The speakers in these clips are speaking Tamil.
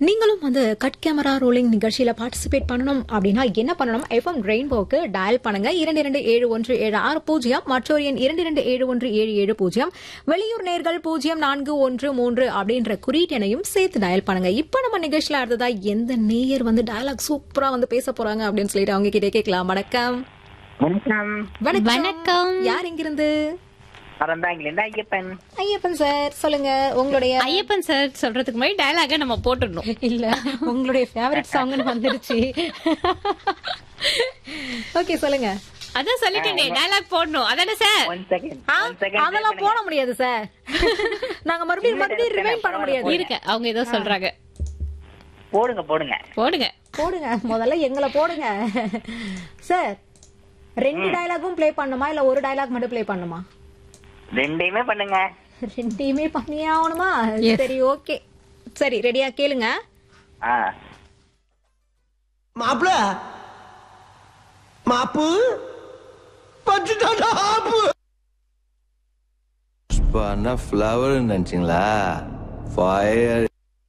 நீங்களும் வந்து கட் கேமரா ரோலிங் நிகழ்ச்சியில பார்ட்டிசிபேட் பண்ணணும் அப்படின்னா என்ன பண்ணணும் எஃப்எம் ரெயின்போக்கு டயல் பண்ணுங்க இரண்டு இரண்டு ஏழு ஒன்று ஏழு ஆறு பூஜ்ஜியம் மற்றொரு எண் இரண்டு இரண்டு ஏழு ஒன்று ஏழு ஏழு பூஜ்ஜியம் வெளியூர் நேர்கள் பூஜ்ஜியம் நான்கு ஒன்று மூன்று அப்படின்ற குறியீட்டெனையும் சேர்த்து டயல் பண்ணுங்க இப்ப நம்ம நிகழ்ச்சியில அடுத்ததா எந்த நேயர் வந்து டயலாக் சூப்பரா வந்து பேச போறாங்க அப்படின்னு சொல்லிட்டு அவங்க கிட்டே கேட்கலாம் வணக்கம் வணக்கம் வணக்கம் வணக்கம். யார் இங்கிருந்து அறந்தாங்கிலிருந்து ஐயப்பன் ஐயப்பன் சார் சொல்லுங்க உங்களுடைய ஐயப்பன் சார் சொல்றதுக்கு முன்னாடி டயலாக நம்ம போட்டுடணும் இல்ல உங்களுடைய ஃபேவரட் சாங்னு வந்துருச்சு ஓகே சொல்லுங்க அதான் சொல்லிட்டேனே டயலாக் போடணும் அதானே சார் ஒன் செகண்ட் ஆ, ஒன் செகண்ட் அதெல்லாம் போட முடியாது சார் நாங்க மறுபடியும் மறுபடியும் ரிவைண்ட் பண்ண முடியாது இருக்க அவங்க ஏதோ சொல்றாங்க போடுங்க போடுங்க போடுங்க போடுங்க முதல்ல எங்களை போடுங்க சார் ரெண்டு டயலாகும் ப்ளே பண்ணுமா இல்ல ஒரு டயலாக் மட்டும் ப்ளே பண்ணுமா ரெண்டையுமே பண்ணுங்க ரெண்டையுமே பண்ணியே ஆகணுமா சரி ஓகே சரி ரெடியா கேளுங்க ஆ மாப்பிள மாப்பு பச்சுட்டாடா ஆப்பு புஷ்பானா ஃப்ளவர் நினைச்சிங்களா ஃபயர்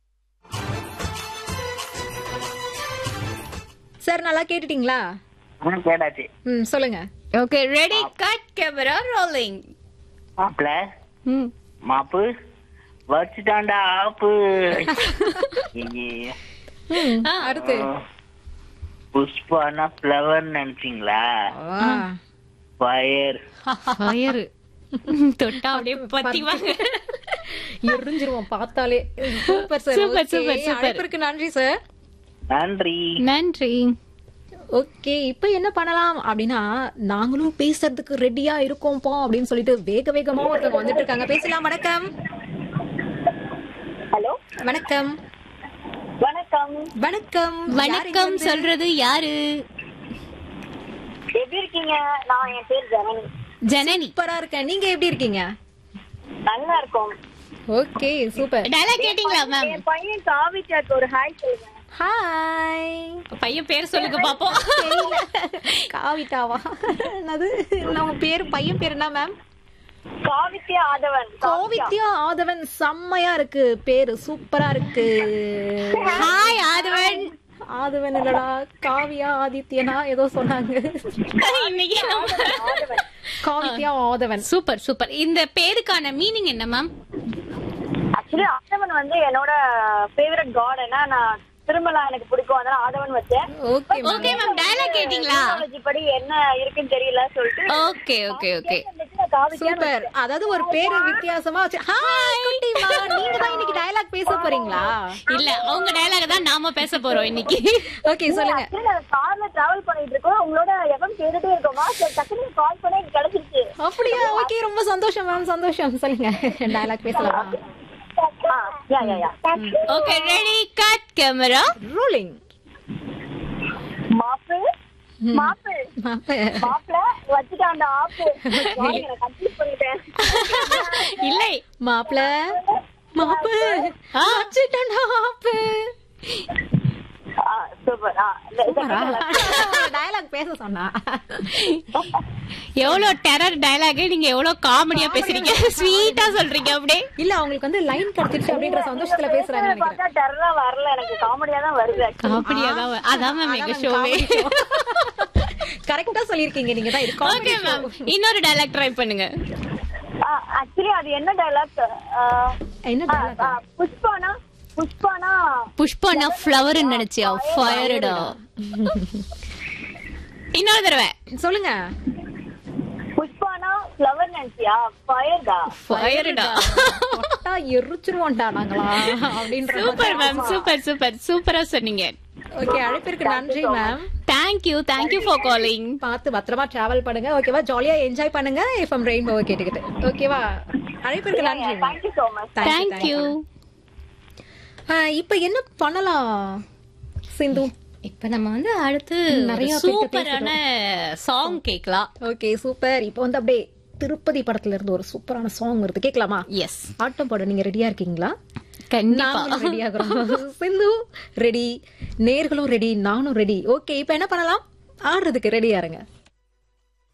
சார் நல்லா கேட்டுட்டீங்களா ஆ, கேட்டாச்சு ம் சொல்லுங்க okay ready cut camera rolling மாப்பிள மாப்பு வச்சுட்டாண்டா ஆப்பு ஐயே. ம், அடுத்து புஷ்பானா ஃப்ளவர் நினைச்சீங்களா ஆ. ஃபயர் ஃபயர் தொட்டா அப்படியே பத்திவாங்க எரிஞ்சிருவோம் பார்த்தாலே super sir Super, Okay. super, super. அழைப்பிற்கு நன்றி சார் நன்றி நன்றி ஓகே இப்போ என்ன பண்ணலாம் அப்படின்னா நாங்களும் பேசுறதுக்கு ரெடியா இருக்கோம்ப்பா அப்படின்னு சொல்லிட்டு வேக வேகமா ஒருத்தவங்க வந்துட்டு இருக்காங்க பேசலாம் வணக்கம் ஹலோ வணக்கம் வணக்கம் வணக்கம் வணக்கம் சொல்றது யாரு எப்படி இருக்கீங்க நான் என் பேர் ஜனனி ஜனனி சூப்பரா இருக்கேன் நீங்க எப்படி இருக்கீங்க நல்லா இருக்கோம் ஓகே சூப்பர் டயலாக் கேட்டீங்களா மேம் என் பையன் காவிச்சாக்கு ஒரு ஹாய் சொல்லுங்க ஹாய் பையன் பேர் சொல்லுங்க பாப்போம் காவிட்டாவா என்னது நம்ம பேர் பையன் பேர் என்ன மேம் காவித்யா ஆதவன் கோவித்யா ஆதவன் செம்மையா இருக்கு பேரு சூப்பரா இருக்கு ஹாய் ஆதவன் ஆதவன் இல்லடா காவியா ஆதித்யனா ஏதோ சொன்னாங்க இன்னைக்கு நம்ம காவித்யா ஆதவன் சூப்பர் சூப்பர் இந்த பேருக்கான மீனிங் என்ன மேம் ஆக்சுவலி ஆதவன் வந்து என்னோட ஃபேவரட் காட் ஏன்னா நான் திருமலா எனக்கு பிடிக்கும் அதனால ஆதவன் வச்சேன் ஓகே ஓகே மேம் டயலாக் கேட்டீங்களா Technology படி என்ன இருக்குன்னு தெரியல சொல்லிட்டு ஓகே ஓகே ஓகே வந்துட்டு நான் காவித்யா சூப்பர் அதாவது ஒரு பேரு வித்தியாசமா வச்சு ஹாய் குட்டிமா நீங்க தான் இன்னைக்கு டயலாக் பேச போறீங்களா இல்ல அவங்க டயலாக் தான் நாம பேச போறோம் இன்னைக்கு ஓகே சொல்லுங்க Actually, நான் கார்ல டிராவல் பண்ணிட்டு இருக்கோம் உங்களோட எவன் கேட்டுட்டே இருக்கோமா சரி டக்குனு கால் பண்ணி எனக்கு கிடைச்சிருச்சு அப்படியா ஓகே ரொம்ப சந்தோஷம் மேம் சந்தோஷம் சொல்லுங்க டயலாக் பேசலாமா ஆ, yeah yeah yeah okay ready cut camera rolling மாப்பு மாப்பு மாப்பிள வச்சுட்டான் அந்த ஆப்பு Sorry, நான் கன்ஃபியூஸ் பண்ணிட்டேன் இல்லை மாப்பிள மாப்பு ஆ. வச்சுட்டேன்டா ஆப்பு சூப்பர் டயலாக் பேச சொன்னா எவ்வளவு டெரர் டயலாக் நீங்க எவ்வளவு காமெடியா பேசுறீங்க ஸ்வீட்டா சொல்றீங்க அப்படியே இல்ல அவங்களுக்கு வந்து லைன் கிடைச்சிருச்சு அப்படின்ற சந்தோஷத்துல பேசுறாங்க நினைக்கிறேன் பார்த்தா டெரரா வரல எனக்கு காமெடியா தான் வருது காமெடியா தான் வ- அதான் மேம் எங்க ஷோவே கரெக்டா சொல்லிருக்கீங்க நீங்க தான் இது ஓகே comedy மேம் show. இன்னொரு டயலாக் ட்ரை பண்ணுங்க ஆக்சுவலி அது என்ன டைலாக் என்ன dialogue? புஷ்பானா புஷ்பானா புஷ்பானா ஃப்ளவர் நினைச்சியா ஃபயர்டா இன்னொரு தடவை சொல்லுங்க புஷ்பானா ஃப்ளவர் நினைச்சியா ஃபயர்டா ஃபயர்டா தொட்டா எரிச்சிருவோம்டா நாங்களா அப்படின்ற சூப்பர் மேம் சூப்பர் சூப்பர் சூப்பரா சொன்னீங்க ஓகே அழைப்பிற்கு நன்றி ma'am thank you thank you for calling பார்த்து பத்திரமா டிராவல் பண்ணுங்க ஓகேவா ஜாலியா என்ஜாய் பண்ணுங்க எஃப்எம் ரெயின்போவை கேட்டுக்கிட்டு ஓகேவா அழைப்பிற்கு நன்றி ma'am. Thank you so much Thank you, thank thank you you. ஆ, இப்ப என்ன பண்ணலாம் சிந்து இப்ப நம்ம வந்து அடுத்து நிறைய நிறைய பேர்ட்ட சூப்பரான சாங் கேட்கலாம் ஓகே சூப்பர் இப்போ வந்து அப்படியே திருப்பதி படத்துல இருந்து ஒரு சூப்பரான சாங் வருது கேட்கலாமா எஸ் ஆட்டம் பாட நீங்க ரெடியா இருக்கீங்களா கண்டிப்பா நாங்களும் ரெடி ஆகுறோம் சிந்து ரெடி நேர்களும் ரெடி நானும் ரெடி ஓகே இப்போ என்ன பண்ணலாம் ஆடுறதுக்கு ரெடியா இருங்க